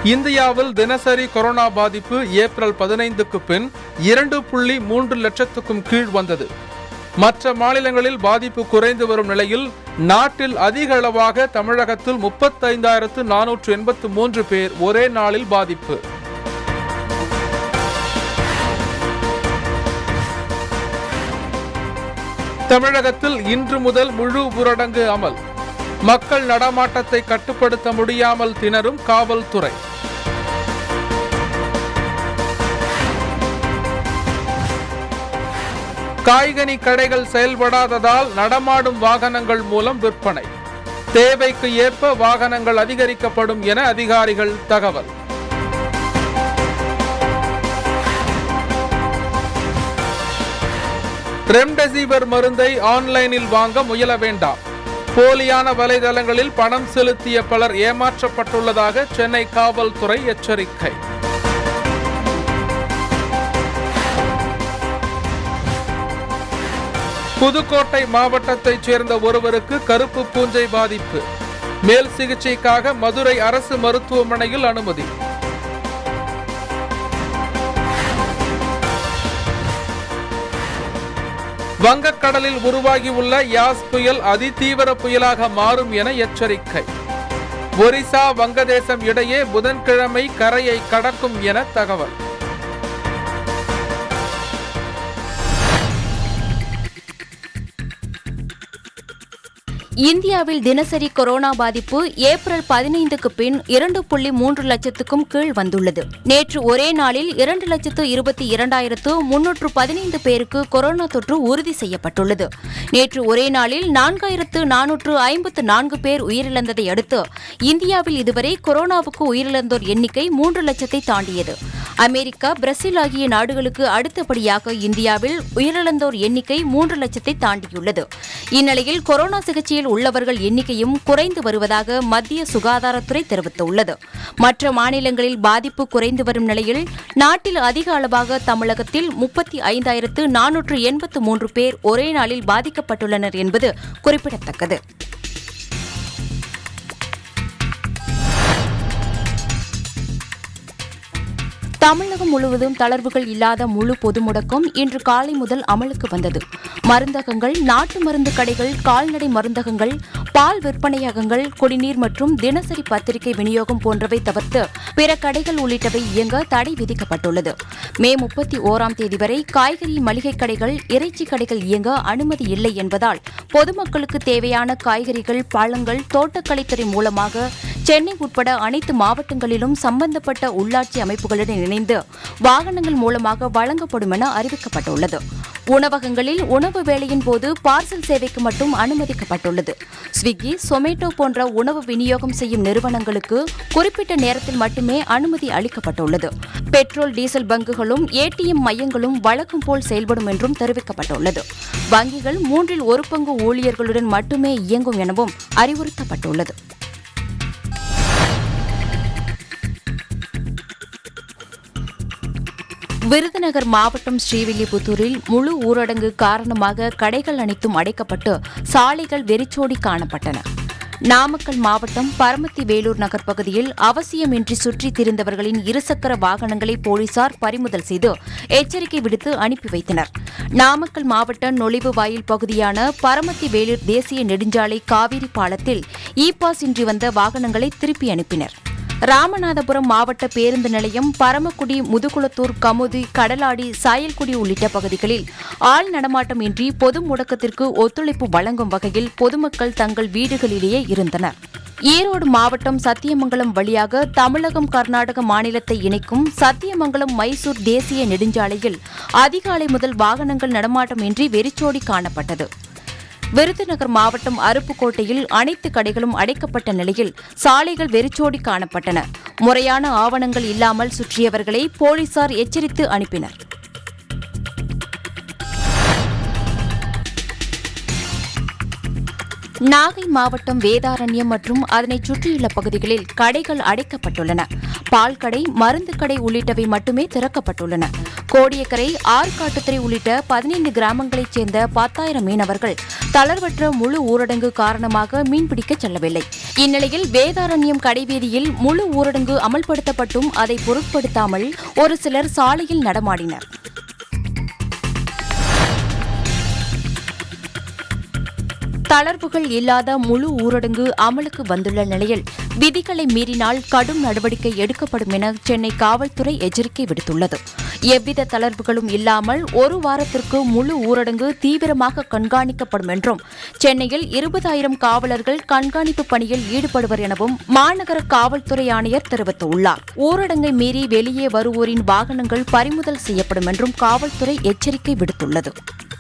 இந்தியாவில் தினசரி கொரோனா பாதிப்பு ஏப்ரல் பதினைந்துக்கு பின் இரண்டு புள்ளி மூன்று லட்சத்துக்கும் கீழ் வந்தது மற்ற மாநிலங்களில் பாதிப்பு குறைந்து வரும் நிலையில் நாட்டில் அதிக அளவாக தமிழகத்தில் முப்பத்தைந்தாயிரத்து நானூற்று எண்பத்து மூன்று பேர் ஒரே நாளில் பாதிப்பு தமிழகத்தில் இன்று முதல் முழு ஊரடங்கு அமல் மக்கள் நடமாட்டத்தை கட்டுப்படுத்த முடியாமல் திணறும் காவல்துறை காய்கனி கடைகள் செயல்படாததால் நடமாடும் வாகனங்கள் மூலம் விற்பனை தேவைக்கு ஏற்ப வாகனங்கள் அதிகரிக்கப்படும் என அதிகாரிகள் தகவல் ரெம்டெசிவிர் மருந்தை ஆன்லைனில் வாங்க முயல வேண்டாம் போலியான வலைதளங்களில் பணம் செலுத்திய பலர் ஏமாற்றப்பட்டுள்ளதாக சென்னை காவல்துறை எச்சரிக்கை புதுக்கோட்டை மாவட்டத்தைச் சேர்ந்த ஒருவருக்கு கருப்பு பூஞ்சை பாதிப்பு மேல் சிகிச்சைக்காக மதுரை அரசு மருத்துவமனையில் அனுமதி வங்கக்கடலில் உருவாகியுள்ள யாஸ் புயல் அதிதீவிர புயலாக மாறும் என எச்சரிக்கை ஒரிசா வங்கதேசம் இடையே புதன்கிழமை கரையை கடக்கும் என தகவல் இந்தியாவில் தினசரி கொரோனா பாதிப்பு ஏப்ரல் பதினைந்துக்கு பின் இரண்டு புள்ளி மூன்று லட்சத்துக்கும் கீழ் வந்துள்ளது நேற்று ஒரே நாளில் இரண்டு லட்சத்து இருபத்தி இரண்டாயிரத்து முன்னூற்று பதினைந்து பேருக்கு கொரோனா தொற்று உறுதி செய்யப்பட்டுள்ளது நேற்று ஒரே நாளில் நான்காயிரத்து நானூற்று ஐம்பத்து நான்கு பேர் உயிரிழந்ததை அடுத்து இந்தியாவில் இதுவரை கொரோனாவுக்கு உயிரிழந்தோர் எண்ணிக்கை மூன்று லட்சத்தை தாண்டியது அமெரிக்கா பிரேசில் ஆகிய நாடுகளுக்கு அடுத்தபடியாக இந்தியாவில் உயிரிழந்தோர் எண்ணிக்கை மூன்று லட்சத்தை தாண்டியுள்ளது இந்நிலையில் கொரோனா சிகிச்சையில் உள்ளவர்கள் எண்ணிக்கையும் குறைந்து வருவதாக மத்திய சுகாதாரத்துறை தெரிவித்துள்ளது மற்ற மாநிலங்களில் பாதிப்பு குறைந்து வரும் நிலையில் நாட்டில் அதிக அளவாக தமிழகத்தில் முப்பத்தி ஐந்தாயிரத்து நானூற்று எண்பத்து மூன்று பேர் ஒரே நாளில் பாதிக்கப்பட்டுள்ளனர் என்பது குறிப்பிடத்தக்கது தமிழகம் முழுவதும் தளர்வுகள் இல்லாத முழு பொது முடக்கம் இன்று காலை முதல் அமலுக்கு வந்தது மருந்தகங்கள் நாட்டு மருந்து கடைகள் கால்நடை மருந்தகங்கள் பால் விற்பனையகங்கள் குடிநீர் மற்றும் தினசரி பத்திரிகை விநியோகம் போன்றவை தவிர்த்து பிற கடைகள் உள்ளிட்டவை இயங்க தடை விதிக்கப்பட்டுள்ளது மே முப்பத்தி ஓராம் தேதி வரை காய்கறி மளிகை கடைகள் இறைச்சி கடைகள் இயங்க அனுமதி இல்லை என்பதால் பொதுமக்களுக்கு தேவையான காய்கறிகள் பழங்கள் தோட்டக்கலைத்துறை மூலமாக சென்னை உட்பட அனைத்து மாவட்டங்களிலும் சம்பந்தப்பட்ட உள்ளாட்சி அமைப்புகளுடன் இணைந்து வாகனங்கள் மூலமாக வழங்கப்படும் என அறிவிக்கப்பட்டுள்ளது உணவகங்களில் உணவு வேளையின் போது பார்சல் சேவைக்கு மட்டும் அனுமதிக்கப்பட்டுள்ளது ஸ்விக்கி சொமேட்டோ போன்ற உணவு விநியோகம் செய்யும் நிறுவனங்களுக்கு குறிப்பிட்ட நேரத்தில் மட்டுமே அனுமதி அளிக்கப்பட்டுள்ளது பெட்ரோல் டீசல் பங்குகளும் ஏடிஎம் மையங்களும் வழக்கம் போல் செயல்படும் என்றும் தெரிவிக்கப்பட்டுள்ளது வங்கிகள் மூன்றில் ஒரு பங்கு ஊழியர்களுடன் மட்டுமே இயங்கும் எனவும் அறிவுறுத்தப்பட்டுள்ளது விருதுநகர் மாவட்டம் ஸ்ரீவில்லிபுத்தூரில் முழு ஊரடங்கு காரணமாக கடைகள் அனைத்தும் அடைக்கப்பட்டு சாலைகள் வெறிச்சோடி காணப்பட்டன நாமக்கல் மாவட்டம் பரமத்தி வேலூர் நகர் பகுதியில் அவசியமின்றி சுற்றித் திரிந்தவர்களின் இருசக்கர வாகனங்களை போலீசார் பறிமுதல் செய்து எச்சரிக்கை விடுத்து அனுப்பி வைத்தனர் நாமக்கல் மாவட்ட நொழிவு வாயில் பகுதியான பரமத்தி வேலூர் தேசிய நெடுஞ்சாலை காவிரி பாலத்தில் இ பாஸ் இன்றி வந்த வாகனங்களை திருப்பி அனுப்பினர் ராமநாதபுரம் மாவட்ட பேருந்து நிலையம் பரமக்குடி முதுகுளத்தூர் கமுதி கடலாடி சாயல்குடி உள்ளிட்ட பகுதிகளில் ஆள் நடமாட்டம் இன்றி பொது முடக்கத்திற்கு ஒத்துழைப்பு வழங்கும் வகையில் பொதுமக்கள் தங்கள் வீடுகளிலேயே இருந்தனர் ஈரோடு மாவட்டம் சத்தியமங்கலம் வழியாக தமிழகம் கர்நாடக மாநிலத்தை இணைக்கும் சத்தியமங்கலம் மைசூர் தேசிய நெடுஞ்சாலையில் அதிகாலை முதல் வாகனங்கள் நடமாட்டமின்றி வெறிச்சோடி காணப்பட்டது விருதுநகர் மாவட்டம் அருப்புக்கோட்டையில் அனைத்து கடைகளும் அடைக்கப்பட்ட நிலையில் சாலைகள் வெறிச்சோடி காணப்பட்டன முறையான ஆவணங்கள் இல்லாமல் சுற்றியவர்களை போலீசார் எச்சரித்து அனுப்பினர் நாகை மாவட்டம் வேதாரண்யம் மற்றும் அதனைச் சுற்றியுள்ள பகுதிகளில் கடைகள் அடைக்கப்பட்டுள்ளன பால் கடை மருந்து கடை உள்ளிட்டவை மட்டுமே திறக்கப்பட்டுள்ளன கோடியக்கரை ஆற்காட்டுத்துறை உள்ளிட்ட பதினைந்து கிராமங்களைச் சேர்ந்த பத்தாயிரம் மீனவர்கள் தளர்வற்ற முழு ஊரடங்கு காரணமாக மீன்பிடிக்க செல்லவில்லை இந்நிலையில் வேதாரண்யம் கடைவீதியில் முழு ஊரடங்கு அமல்படுத்தப்பட்டும் அதை பொருட்படுத்தாமல் ஒரு சிலர் சாலையில் நடமாடினர் தளர்வுகள் இல்லாத முழு ஊரடங்கு அமலுக்கு வந்துள்ள நிலையில் விதிகளை மீறினால் கடும் நடவடிக்கை எடுக்கப்படும் என சென்னை காவல்துறை எச்சரிக்கை விடுத்துள்ளது எவ்வித தளர்வுகளும் இல்லாமல் ஒரு வாரத்திற்கு முழு ஊரடங்கு தீவிரமாக கண்காணிக்கப்படும் என்றும் சென்னையில் இருபதாயிரம் காவலர்கள் கண்காணிப்பு பணியில் ஈடுபடுவர் எனவும் மாநகர காவல்துறை ஆணையர் தெரிவித்துள்ளார் ஊரடங்கை மீறி வெளியே வருவோரின் வாகனங்கள் பறிமுதல் செய்யப்படும் என்றும் காவல்துறை எச்சரிக்கை விடுத்துள்ளது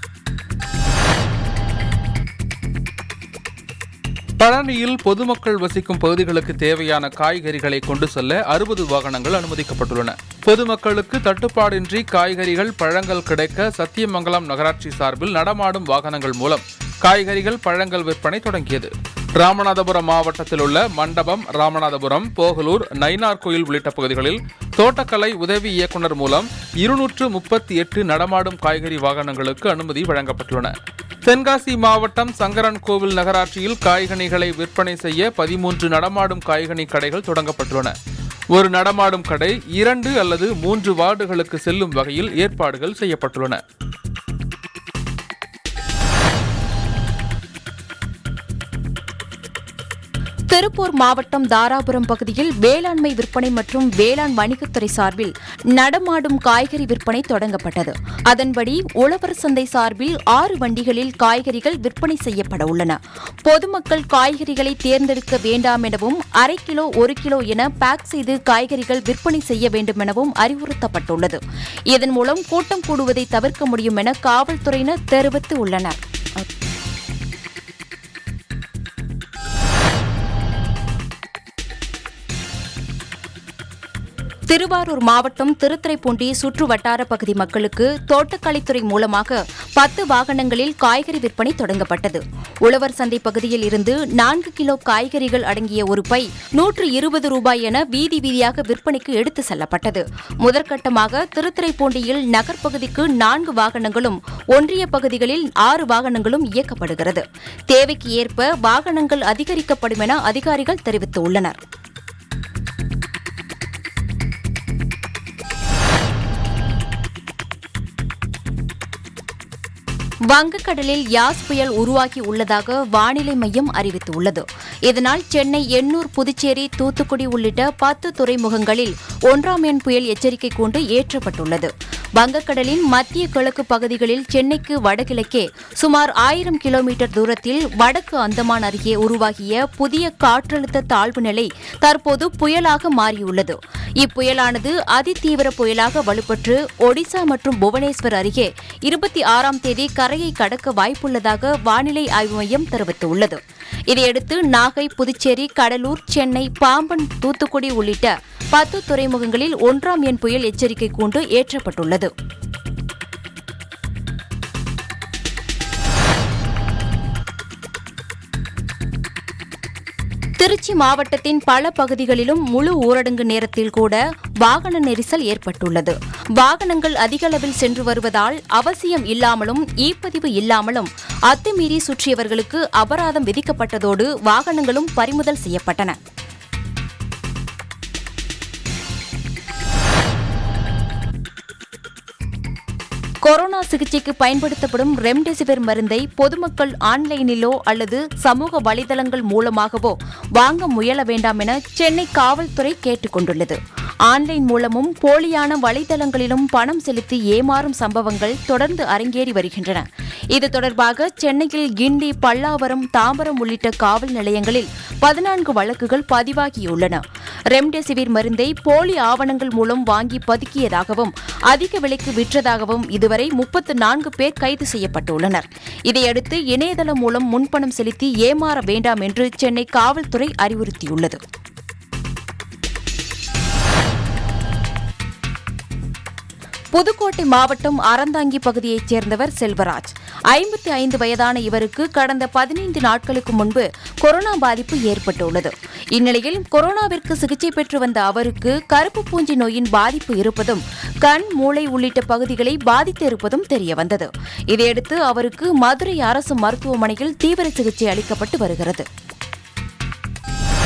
பழனியில் பொதுமக்கள் வசிக்கும் பகுதிகளுக்கு தேவையான காய்கறிகளை கொண்டு செல்ல அறுபது வாகனங்கள் அனுமதிக்கப்பட்டுள்ளன பொதுமக்களுக்கு தட்டுப்பாடின்றி காய்கறிகள் பழங்கள் கிடைக்க சத்தியமங்கலம் நகராட்சி சார்பில் நடமாடும் வாகனங்கள் மூலம் காய்கறிகள் பழங்கள் விற்பனை தொடங்கியது ராமநாதபுரம் மாவட்டத்தில் உள்ள மண்டபம் ராமநாதபுரம் போகலூர் நயினார் கோயில் உள்ளிட்ட பகுதிகளில் தோட்டக்கலை உதவி இயக்குநர் மூலம் இருநூற்று முப்பத்தி எட்டு நடமாடும் காய்கறி வாகனங்களுக்கு அனுமதி வழங்கப்பட்டுள்ளன தென்காசி மாவட்டம் சங்கரன் கோவில் நகராட்சியில் காய்கனிகளை விற்பனை செய்ய பதிமூன்று நடமாடும் காய்கனி கடைகள் தொடங்கப்பட்டுள்ளன ஒரு நடமாடும் கடை இரண்டு அல்லது மூன்று வார்டுகளுக்கு செல்லும் வகையில் ஏற்பாடுகள் செய்யப்பட்டுள்ளன திருப்பூர் மாவட்டம் தாராபுரம் பகுதியில் வேளாண்மை விற்பனை மற்றும் வேளாண் வணிகத்துறை சார்பில் நடமாடும் காய்கறி விற்பனை தொடங்கப்பட்டது அதன்படி உழவர் சந்தை சார்பில் ஆறு வண்டிகளில் காய்கறிகள் விற்பனை செய்யப்பட உள்ளன பொதுமக்கள் காய்கறிகளை தேர்ந்தெடுக்க வேண்டாம் எனவும் அரை கிலோ ஒரு கிலோ என பேக் செய்து காய்கறிகள் விற்பனை செய்ய வேண்டும் எனவும் அறிவுறுத்தப்பட்டுள்ளது இதன் மூலம் கூட்டம் கூடுவதை தவிர்க்க முடியும் என காவல்துறையினர் தெரிவித்து உள்ளனர் திருவாரூர் மாவட்டம் திருத்துறைப்பூண்டி சுற்று வட்டார பகுதி மக்களுக்கு தோட்டக்கலைத்துறை மூலமாக பத்து வாகனங்களில் காய்கறி விற்பனை தொடங்கப்பட்டது உழவர் சந்தை பகுதியில் இருந்து நான்கு கிலோ காய்கறிகள் அடங்கிய ஒரு பை நூற்று இருபது ரூபாய் என வீதி வீதியாக விற்பனைக்கு எடுத்து செல்லப்பட்டது முதற்கட்டமாக திருத்துறைப்பூண்டியில் நகர்ப்பகுதிக்கு நான்கு வாகனங்களும் ஒன்றிய பகுதிகளில் ஆறு வாகனங்களும் இயக்கப்படுகிறது தேவைக்கு ஏற்ப வாகனங்கள் அதிகரிக்கப்படும் என அதிகாரிகள் தெரிவித்துள்ளனர் வங்கக்கடலில் யாஸ் புயல் உருவாகி உள்ளதாக வானிலை மையம் அறிவித்துள்ளது இதனால் சென்னை எண்ணூர் புதுச்சேரி தூத்துக்குடி உள்ளிட்ட பத்து துறைமுகங்களில் ஒன்றாம் எண் புயல் எச்சரிக்கை கூண்டு ஏற்றப்பட்டுள்ளது வங்கக்கடலின் மத்திய கிழக்கு பகுதிகளில் சென்னைக்கு வடகிழக்கே சுமார் ஆயிரம் கிலோமீட்டர் தூரத்தில் வடக்கு அந்தமான் அருகே உருவாகிய புதிய காற்றழுத்த தாழ்வு நிலை தற்போது புயலாக மாறியுள்ளது இப்புயலானது அதிதீவிர புயலாக வலுப்பெற்று ஒடிசா மற்றும் புவனேஸ்வர் அருகே இருபத்தி ஆறாம் தேதி கரையை கடக்க வாய்ப்புள்ளதாக வானிலை ஆய்வு மையம் தெரிவித்துள்ளது இதையடுத்து நாகை புதுச்சேரி கடலூர் சென்னை பாம்பன் தூத்துக்குடி உள்ளிட்ட பத்து துறைமுகங்களில் ஒன்றாம் எண் புயல் எச்சரிக்கை கூண்டு ஏற்றப்பட்டுள்ளது திருச்சி மாவட்டத்தின் பல பகுதிகளிலும் முழு ஊரடங்கு நேரத்தில் கூட வாகன நெரிசல் ஏற்பட்டுள்ளது வாகனங்கள் அதிக அளவில் சென்று வருவதால் அவசியம் இல்லாமலும் இ பதிவு இல்லாமலும் அத்துமீறி சுற்றியவர்களுக்கு அபராதம் விதிக்கப்பட்டதோடு வாகனங்களும் பறிமுதல் செய்யப்பட்டன கொரோனா சிகிச்சைக்கு பயன்படுத்தப்படும் ரெம்டெசிவிர் மருந்தை பொதுமக்கள் ஆன்லைனிலோ அல்லது சமூக வலைதளங்கள் மூலமாகவோ வாங்க முயல வேண்டாம் என சென்னை காவல்துறை கேட்டுக் கொண்டுள்ளது ஆன்லைன் மூலமும் போலியான வலைதளங்களிலும் பணம் செலுத்தி ஏமாறும் சம்பவங்கள் தொடர்ந்து அரங்கேறி வருகின்றன இது தொடர்பாக சென்னையில் கிண்டி பல்லாவரம் தாம்பரம் உள்ளிட்ட காவல் நிலையங்களில் பதினான்கு வழக்குகள் பதிவாகியுள்ளன ரெம்டெசிவிர் மருந்தை போலி ஆவணங்கள் மூலம் வாங்கி பதுக்கியதாகவும் அதிக விலைக்கு விற்றதாகவும் இதுவரை முப்பத்து நான்கு பேர் கைது செய்யப்பட்டுள்ளனர் இதையடுத்து இணையதளம் மூலம் முன்பணம் செலுத்தி ஏமாற வேண்டாம் என்று சென்னை காவல்துறை அறிவுறுத்தியுள்ளது புதுக்கோட்டை மாவட்டம் அறந்தாங்கி பகுதியைச் சேர்ந்தவர் செல்வராஜ் ஐம்பத்தி ஐந்து வயதான இவருக்கு கடந்த பதினைந்து நாட்களுக்கு முன்பு கொரோனா பாதிப்பு ஏற்பட்டுள்ளது இந்நிலையில் கொரோனாவிற்கு சிகிச்சை பெற்று வந்த அவருக்கு கருப்பு பூஞ்சி நோயின் பாதிப்பு இருப்பதும் கண் மூளை உள்ளிட்ட பகுதிகளை பாதித்து இருப்பதும் தெரியவந்தது இதையடுத்து அவருக்கு மதுரை அரசு மருத்துவமனையில் தீவிர சிகிச்சை அளிக்கப்பட்டு வருகிறது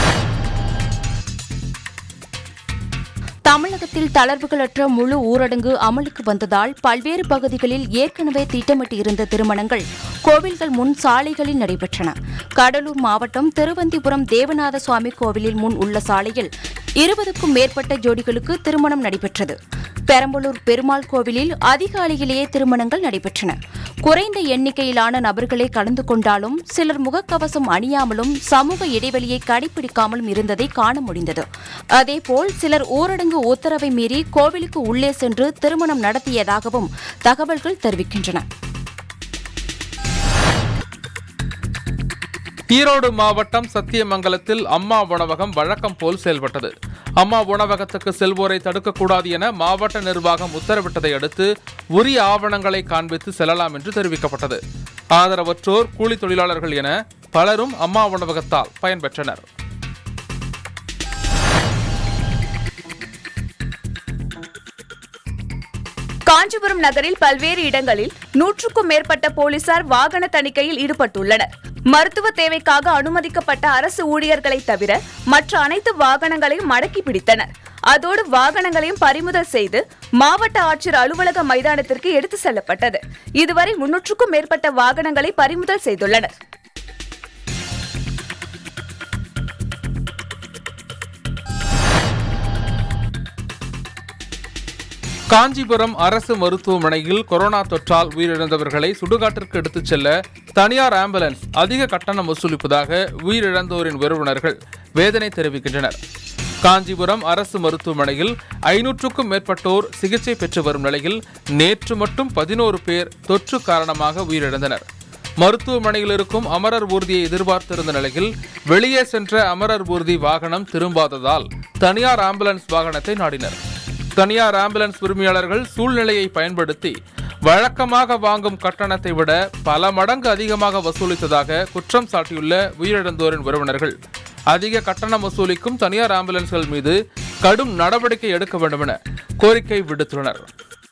தமிழகத்தில் தளர்வுகளற்ற முழு ஊரடங்கு அமலுக்கு வந்ததால் பல்வேறு பகுதிகளில் ஏற்கனவே திட்டமிட்டு இருந்த திருமணங்கள் கோவில்கள் முன் சாலைகளில் நடைபெற்றன கடலூர் மாவட்டம் திருவந்திபுரம் தேவநாத சுவாமி கோவிலில் முன் உள்ள சாலையில் இருபதுக்கும் மேற்பட்ட ஜோடிகளுக்கு திருமணம் நடைபெற்றது பெரம்பலூர் பெருமாள் கோவிலில் அதிகாலையிலேயே திருமணங்கள் நடைபெற்றன குறைந்த எண்ணிக்கையிலான நபர்களே கலந்து கொண்டாலும் சிலர் முகக்கவசம் அணியாமலும் சமூக இடைவெளியை கடைபிடிக்காமலும் இருந்ததை காண முடிந்தது அதேபோல் சிலர் ஊரடங்கு உத்தரவை மீறி கோவிலுக்கு உள்ளே சென்று திருமணம் நடத்தியதாகவும் தகவல்கள் தெரிவிக்கின்றன ஈரோடு மாவட்டம் சத்தியமங்கலத்தில் அம்மா உணவகம் வழக்கம் போல் செயல்பட்டது அம்மா உணவகத்துக்கு செல்வோரை தடுக்கக்கூடாது என மாவட்ட நிர்வாகம் உத்தரவிட்டதை அடுத்து உரிய ஆவணங்களை காண்பித்து செல்லலாம் என்று தெரிவிக்கப்பட்டது ஆதரவற்றோர் கூலி தொழிலாளர்கள் என பலரும் அம்மா உணவகத்தால் பயன்பெற்றனர் காஞ்சிபுரம் நகரில் பல்வேறு இடங்களில் நூற்றுக்கும் மேற்பட்ட போலீசார் வாகன தணிக்கையில் ஈடுபட்டுள்ளனர் மருத்துவ தேவைக்காக அனுமதிக்கப்பட்ட அரசு ஊழியர்களை தவிர மற்ற அனைத்து வாகனங்களையும் மடக்கி பிடித்தனர் அதோடு வாகனங்களையும் பறிமுதல் செய்து மாவட்ட ஆட்சியர் அலுவலக மைதானத்திற்கு எடுத்து செல்லப்பட்டது இதுவரை முன்னூற்றுக்கும் மேற்பட்ட வாகனங்களை பறிமுதல் செய்துள்ளனர் காஞ்சிபுரம் அரசு மருத்துவமனையில் கொரோனா தொற்றால் உயிரிழந்தவர்களை சுடுகாட்டிற்கு எடுத்துச் செல்ல தனியார் ஆம்புலன்ஸ் அதிக கட்டணம் வசூலிப்பதாக உயிரிழந்தோரின் உறவினர்கள் வேதனை தெரிவிக்கின்றனர் காஞ்சிபுரம் அரசு மருத்துவமனையில் ஐநூற்றுக்கும் மேற்பட்டோர் சிகிச்சை பெற்று வரும் நிலையில் நேற்று மட்டும் பதினோரு பேர் தொற்று காரணமாக உயிரிழந்தனர் மருத்துவமனையில் இருக்கும் அமரர் ஊர்தியை எதிர்பார்த்திருந்த நிலையில் வெளியே சென்ற அமரர் ஊர்தி வாகனம் திரும்பாததால் தனியார் ஆம்புலன்ஸ் வாகனத்தை நாடினர் தனியார் ஆம்புலன்ஸ் உரிமையாளர்கள் சூழ்நிலையை பயன்படுத்தி வழக்கமாக வாங்கும் கட்டணத்தை விட பல மடங்கு அதிகமாக வசூலித்ததாக குற்றம் சாட்டியுள்ள உயிரிழந்தோரின் உறவினர்கள் அதிக கட்டணம் வசூலிக்கும் தனியார் ஆம்புலன்ஸ்கள் மீது கடும் நடவடிக்கை எடுக்க வேண்டும் என கோரிக்கை விடுத்துள்ளனர்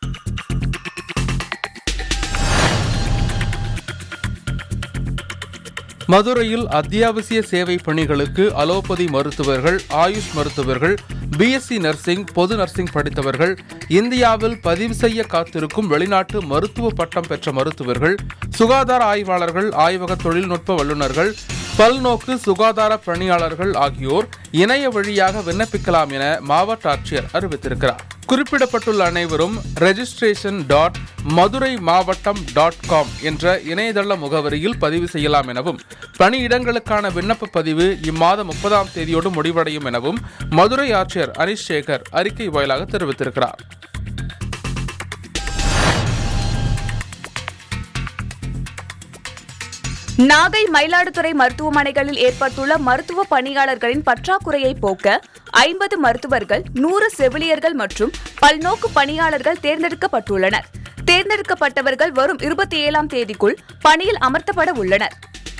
மதுரையில் அத்தியாவசிய சேவை பணிகளுக்கு அலோபதி மருத்துவர்கள் ஆயுஷ் மருத்துவர்கள் பிஎஸ்சி நர்சிங் பொது நர்சிங் படித்தவர்கள் இந்தியாவில் பதிவு செய்ய காத்திருக்கும் வெளிநாட்டு மருத்துவ பட்டம் பெற்ற மருத்துவர்கள் சுகாதார ஆய்வாளர்கள் ஆய்வக தொழில்நுட்ப வல்லுநர்கள் பல்நோக்கு சுகாதார பணியாளர்கள் ஆகியோர் இணைய வழியாக விண்ணப்பிக்கலாம் என மாவட்ட ஆட்சியர் அறிவித்திருக்கிறார் குறிப்பிடப்பட்டுள்ள அனைவரும் ரெஜிஸ்ட்ரேஷன் டாட் மதுரை மாவட்டம் டாட் காம் என்ற இணையதள முகவரியில் பதிவு செய்யலாம் எனவும் பணியிடங்களுக்கான விண்ணப்ப பதிவு இம்மாதம் முப்பதாம் தேதியோடு முடிவடையும் எனவும் மதுரை ஆட்சியர் அனிஷ் சேகர் அறிக்கை வாயிலாக தெரிவித்திருக்கிறார் நாகை மயிலாடுதுறை மருத்துவமனைகளில் ஏற்பட்டுள்ள மருத்துவ பணியாளர்களின் பற்றாக்குறையை போக்க ஐம்பது மருத்துவர்கள் நூறு செவிலியர்கள் மற்றும் பல்நோக்கு பணியாளர்கள் தேர்ந்தெடுக்கப்பட்டுள்ளனர் தேர்ந்தெடுக்கப்பட்டவர்கள் வரும் இருபத்தி ஏழாம் தேதிக்குள் பணியில் அமர்த்தப்பட உள்ளனர்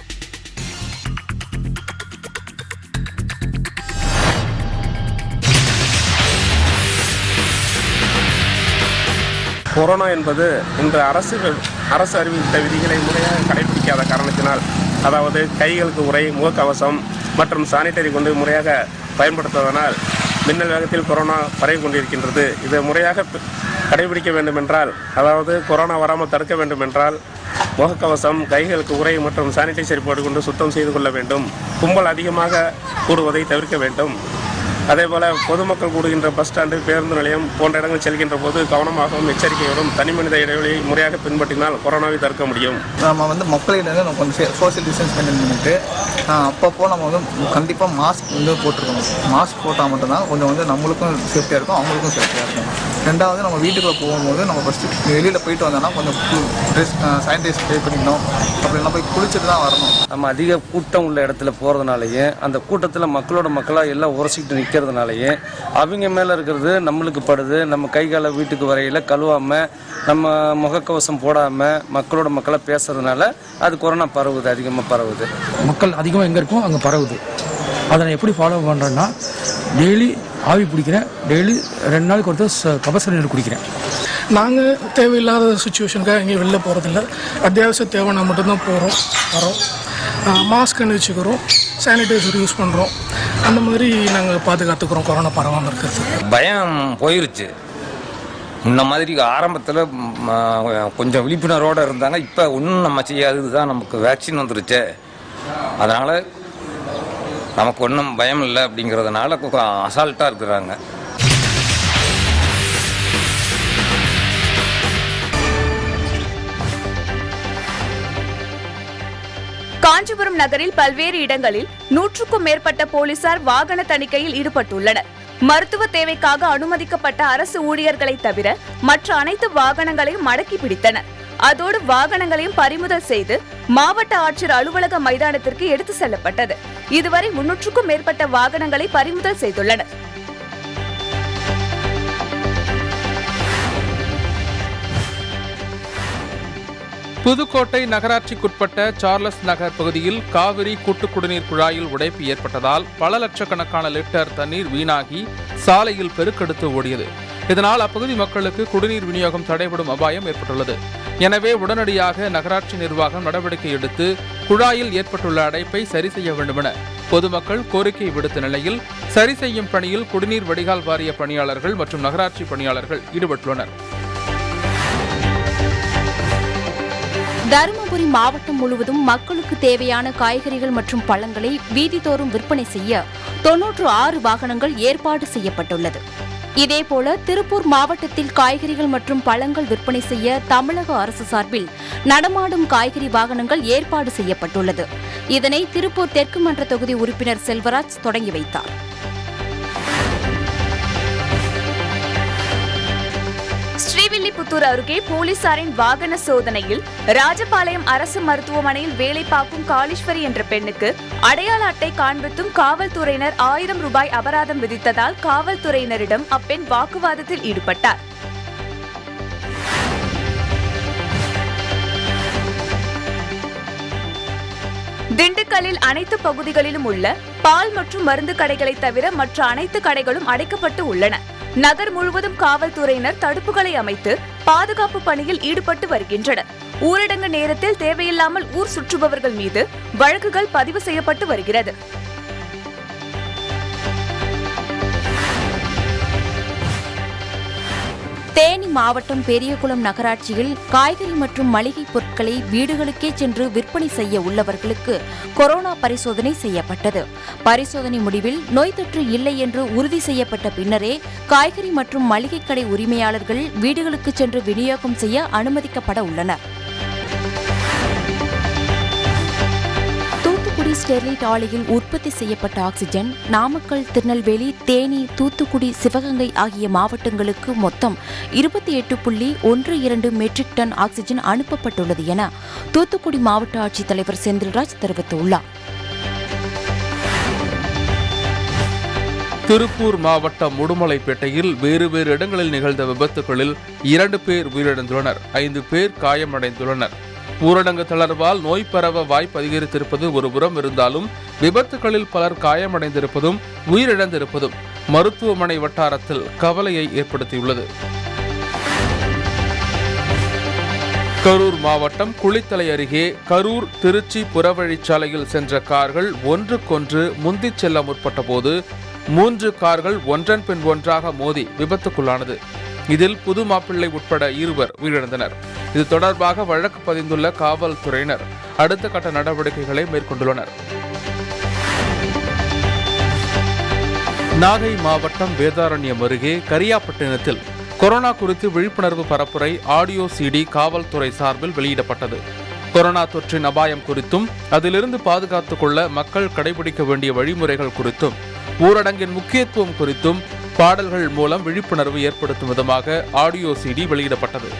கொரோனா என்பது இன்று அரசு அரசு அறிவித்த விதிகளை முறையாக கடைபிடிக்காத காரணத்தினால் அதாவது கைகளுக்கு உரை முகக்கவசம் மற்றும் சானிட்டரி கொண்டு முறையாக பயன்படுத்துவதனால் மின்னல் வேகத்தில் கொரோனா பரவி கொண்டிருக்கின்றது இதை முறையாக பி- கடைபிடிக்க வேண்டுமென்றால் அதாவது கொரோனா வராமல் தடுக்க வேண்டுமென்றால் முகக்கவசம் கைகளுக்கு உரை மற்றும் சானிடைசர் போட்டுக்கொண்டு சுத்தம் செய்து கொள்ள வேண்டும் கும்பல் அதிகமாக கூடுவதை தவிர்க்க வேண்டும் அதேபோல பொதுமக்கள் கூடுகின்ற பஸ் ஸ்டாண்டு பேருந்து நிலையம் போன்ற இடங்கள் செல்கின்ற போது கவனமாகவும் எச்சரிக்கையோடும் தனி மனித இடைவெளியை முறையாக பின்பற்றினால் கொரோனாவை தடுக்க முடியும் நம்ம வந்து மக்களிடம் நம்ம கொஞ்சம் சோஷியல் டிஸ்டன்ஸ் மெயின்டைன் பண்ணிட்டு ஆஹ், அப்பப்போ நம்ம வந்து கண்டிப்பாக மாஸ்க் வந்து போட்டிருக்கணும் மாஸ்க் போட்டால் மட்டும்தான் கொஞ்சம் வந்து நம்மளுக்கும் சேஃப்டியாக இருக்கும் அவங்களுக்கும் சேஃப்டியாக இருக்கும் ரெண்டாவது நம்ம வீட்டுக்குள்ளே போகும்போது நம்ம ஃபஸ்ட்டு வெளியில் போயிட்டு வந்தோம்னா கொஞ்சம் ட்ரெஸ் சானிடைஸ் ட்ரை பண்ணிக்கணும் அப்படின்னா போய் குளிச்சுட்டு தான் வரணும் நம்ம அதிக கூட்டம் உள்ள இடத்துல போகிறதுனாலயே அந்த கூட்டத்தில் மக்களோட மக்களாக எல்லாம் உரசிக்கிட்டு நிற்கிறதுனாலயே அவங்க மேலே இருக்கிறது நம்மளுக்கு படுது நம்ம கை காலை வீட்டுக்கு வரையில் கழுவாமல் நம்ம முகக்கவசம் போடாமல் மக்களோட மக்களாக பேசுறதுனால அது கொரோனா பரவுது அதிகமாக பரவுது மக்கள் அதிகமாக எங்கே இருக்கோ அங்கே பரவுது அதை நான் எப்படி ஃபாலோ பண்ணுறேன்னா டெய்லி ஆவி பிடிக்கிறேன் டெய்லி ரெண்டு நாளைக்கு ஒருத்தர் ச- கபசுர நீர் குடிக்கிறேன் நாங்கள் தேவையில்லாத சுச்சுவேஷனுக்காக எங்கேயும் வெளில போகிறதில்ல அத்தியாவசிய தேவைன்னா மட்டும்தான் போகிறோம் வரோம் மாஸ்க் அணிச்சுக்கிறோம் சானிடைசர் யூஸ் பண்ணுறோம் அந்த மாதிரி நாங்கள் பாதுகாத்துக்கிறோம் கொரோனா பரவாமல் இருக்கிறதுக்கு பயம் போயிருச்சு முன்ன மாதிரி ஆரம்பத்தில் கொஞ்சம் விழிப்புணர்வோடு இருந்தாங்க இப்போ ஒன்றும் நம்ம செய்யாதது தான் நமக்கு வேக்சின் வந்துருச்சே அதனால் நமக்கு ஒன்றும் பயம் இல்லை அப்படிங்கிறதுனால அசால்ட்டாக இருக்கிறாங்க காஞ்சிபுரம் நகரில் பல்வேறு இடங்களில் நூற்றுக்கும் மேற்பட்ட போலீசார் வாகன தணிக்கையில் ஈடுபட்டுள்ளனர் மருத்துவ தேவைக்காக அனுமதிக்கப்பட்ட அரசு ஊழியர்களை தவிர மற்ற அனைத்து வாகனங்களையும் மடக்கி பிடித்தனர் அதோடு வாகனங்களையும் பறிமுதல் செய்து மாவட்ட ஆட்சியர் அலுவலக மைதானத்திற்கு எடுத்து செல்லப்பட்டது இதுவரை முன்னூற்றுக்கும் மேற்பட்ட வாகனங்களை பறிமுதல் செய்துள்ளனர் புதுக்கோட்டை நகராட்சிக்குட்பட்ட சார்லஸ் நகர் பகுதியில் காவிரி கூட்டு குடிநீர் குழாயில் உடைப்பு ஏற்பட்டதால் பல லட்சக்கணக்கான லிட்டர் தண்ணீர் வீணாகி சாலையில் பெருக்கெடுத்து ஓடியது இதனால் அப்பகுதி மக்களுக்கு குடிநீர் விநியோகம் தடைபடும் அபாயம் ஏற்பட்டுள்ளது எனவே உடனடியாக நகராட்சி நிர்வாகம் நடவடிக்கை எடுத்து குழாயில் ஏற்பட்டுள்ள அடைப்பை சரி செய்ய வேண்டுமென பொதுமக்கள் கோரிக்கை விடுத்த நிலையில் சரி செய்யும் பணியில் குடிநீர் வடிகால் வாரிய பணியாளர்கள் மற்றும் நகராட்சி பணியாளர்கள் ஈடுபட்டுள்ளனர் தருமபுரி மாவட்டம் முழுவதும் மக்களுக்கு தேவையான காய்கறிகள் மற்றும் பழங்களை வீதிதோறும் விற்பனை செய்ய தொன்னூற்று ஆறு வாகனங்கள் ஏற்பாடு செய்யப்பட்டுள்ளது இதேபோல திருப்பூர் மாவட்டத்தில் காய்கறிகள் மற்றும் பழங்கள் விற்பனை செய்ய தமிழக அரசு சார்பில் நடமாடும் காய்கறி வாகனங்கள் ஏற்பாடு செய்யப்பட்டுள்ளது இதனை திருப்பூர் தெற்கு மன்ற தொகுதி உறுப்பினர் செல்வராஜ் தொடங்கி வைத்தார் ஸ்ரீவில்லிபுத்தூர் அருகே போலீசாரின் வாகன சோதனையில் ராஜபாளையம் அரசு மருத்துவமனையில் வேலை பார்க்கும் காளீஸ்வரி என்ற பெண்ணுக்கு அடையாள அட்டை காண்பித்தும் காவல்துறையினர் ஆயிரம் ரூபாய் அபராதம் விதித்ததால் காவல்துறையினரிடம் அப்பெண் வாக்குவாதத்தில் ஈடுபட்டார் திண்டுக்கல்லில் அனைத்து பகுதிகளிலும் உள்ள பால் மற்றும் மருந்து கடைகளை தவிர மற்ற அனைத்து கடைகளும் அடைக்கப்பட்டு உள்ளன நகர் முழுவதும் காவல்துறையினர் தடுப்புகளை அமைத்து பாதுகாப்பு பணியில் ஈடுபட்டு வருகின்றனர் ஊரடங்கு நேரத்தில் தேவையில்லாமல் ஊர் சுற்றுபவர்கள் மீது வழக்குகள் பதிவு செய்யப்பட்டு வருகிறது தேனி மாவட்டம் பெரியகுளம் நகராட்சியில் காய்கறி மற்றும் மளிகை பொருட்களை வீடுகளுக்கே சென்று விற்பனை செய்ய உள்ளவர்களுக்கு கொரோனா பரிசோதனை செய்யப்பட்டது பரிசோதனை முடிவில் நோய் தொற்று இல்லை என்று உறுதி செய்யப்பட்ட பின்னரே காய்கறி மற்றும் மளிகை கடை உரிமையாளர்கள் வீடுகளுக்கு சென்று விநியோகம் செய்ய அனுமதிக்கப்பட உள்ளனர் தூத்துக்குடி ஸ்டெர்லைட் ஆலையில் உற்பத்தி செய்யப்பட்ட ஆக்சிஜன் நாமக்கல் திருநெல்வேலி தேனி தூத்துக்குடி சிவகங்கை ஆகிய மாவட்டங்களுக்கு மொத்தம் இருபத்தி எட்டு புள்ளி ஒன்று இரண்டு மெட்ரிக் டன் ஆக்சிஜன் அனுப்பப்பட்டுள்ளது என தூத்துக்குடி மாவட்ட ஆட்சித்தலைவர் செந்தில்ராஜ் தெரிவித்துள்ளார் திருப்பூர் மாவட்டம் உடுமலைப்பேட்டையில் வேறு வேறு இடங்களில் நிகழ்ந்த விபத்துகளில் இரண்டு பேர் உயிரிழந்துள்ளனர் ஐந்து பேர் காயமடைந்துள்ளனர் ஊரடங்கு தளர்வால் நோய் பரவ வாய்ப்பு அதிகரித்திருப்பது ஒருபுறம் இருந்தாலும் விபத்துகளில் பலர் காயமடைந்திருப்பதும் உயிரிழந்திருப்பதும் மருத்துவமனை வட்டாரத்தில் கவலையை ஏற்படுத்தியுள்ளது கரூர் மாவட்டம் குளித்தலை அருகே கரூர் திருச்சி புறவழிச்சாலையில் சென்ற கார்கள் ஒன்றுக்கொன்று முந்திச் செல்ல முற்பட்ட போது மூன்று கார்கள் ஒன்றன் பின் ஒன்றாக மோதி விபத்துக்குள்ளானது இதில் புது மாப்பிள்ளை உட்பட இருவர் உயிரிழந்தனர் இது தொடர்பாக வழக்கு பதிந்துள்ள காவல்துறையினர் அடுத்த கட்ட நடவடிக்கைகளை மேற்கொண்டுள்ளனர் நாகை மாவட்டம் வேதாரண்யம் அருகே கரியாப்பட்டினத்தில் கொரோனா குறித்து விழிப்புணர்வு பரப்புரை ஆடியோ சிடி காவல்துறை சார்பில் வெளியிடப்பட்டது கொரோனா தொற்றின் அபாயம் குறித்தும் அதிலிருந்து பாதுகாத்துக் கொள்ள மக்கள் கடைபிடிக்க வேண்டிய வழிமுறைகள் குறித்தும் ஊரடங்கின் முக்கியத்துவம் குறித்தும் பாடல்கள் மூலம் விழிப்புணர்வு ஏற்படுத்தும் விதமாக ஆடியோ சிடி வெளியிடப்பட்டது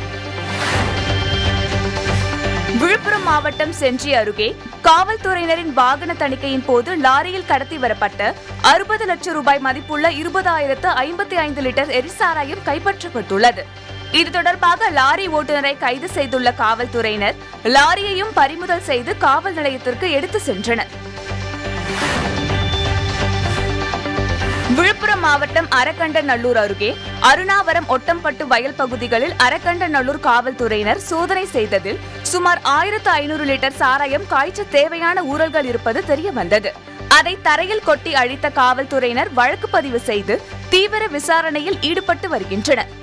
விழுப்புரம் மாவட்டம் செஞ்சி அருகே காவல்துறையினரின் வாகன தணிக்கையின் போது லாரியில் கடத்தி வரப்பட்ட அறுபது லட்சம் ரூபாய் மதிப்புள்ள இருபதாயிரத்து ஐம்பத்தி ஐந்து லிட்டர் எரிசாராயம் கைப்பற்றப்பட்டுள்ளது இது தொடர்பாக லாரி ஓட்டுநரை கைது செய்துள்ள காவல்துறையினர் லாரியையும் பறிமுதல் செய்து காவல் நிலையத்திற்கு எடுத்து சென்றனர் விழுப்புரம் மாவட்டம் அரக்கண்டநல்லூர் அருகே அருணாவரம் ஒட்டம்பட்டு வயல் பகுதிகளில் அரக்கண்டநல்லூர் காவல்துறையினர் சோதனை செய்ததில் சுமார் ஆயிரத்து ஐநூறு லிட்டர் சாராயம் காய்ச்ச தேவையான ஊழல்கள் இருப்பது தெரிய வந்தது அதை தரையில் கொட்டி அழித்த காவல்துறையினர் வழக்கு பதிவு செய்து தீவிர விசாரணையில் ஈடுபட்டு வருகின்றனர்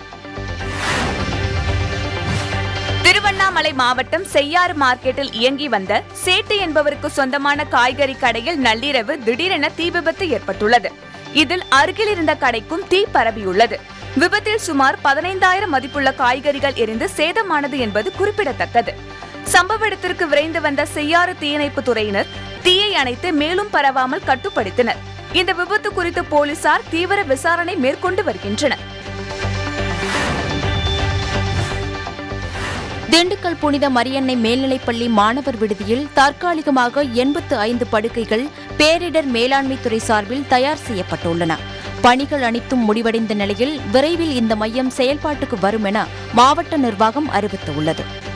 திருவண்ணாமலை மாவட்டம் செய்யாறு மார்க்கெட்டில் இயங்கி வந்த சேட்டு என்பவருக்கு சொந்தமான காய்கறி கடையில் நள்ளிரவு திடீரென தீ விபத்து ஏற்பட்டுள்ளது இதில் அருகில் இருந்த கடைக்கும் தீ பரவியுள்ளது விபத்தில் சுமார் பதினைந்தாயிரம் மதிப்புள்ள காய்கறிகள் எரிந்து சேதமானது என்பது குறிப்பிடத்தக்கது சம்பவ இடத்திற்கு விரைந்து வந்த செய்யாறு தீயணைப்பு துறையினர் தீயை அணைத்து மேலும் பரவாமல் கட்டுப்படுத்தினர் இந்த விபத்து குறித்து போலீசார் தீவிர விசாரணை மேற்கொண்டு வருகின்றனர் திண்டுக்கல் புனித மரியன்னை மேல்நிலைப்பள்ளி மாணவர் விடுதியில் தற்காலிகமாக எண்பத்து ஐந்து படுக்கைகள் பேரிடர் மேலாண்மைத்துறை சார்பில் தயார் செய்யப்பட்டுள்ளன பணிகள் அனைத்தும் முடிவடைந்த நிலையில் விரைவில் இந்த மையம் செயல்பாட்டுக்கு வரும் என மாவட்ட நிர்வாகம் அறிவித்துள்ளது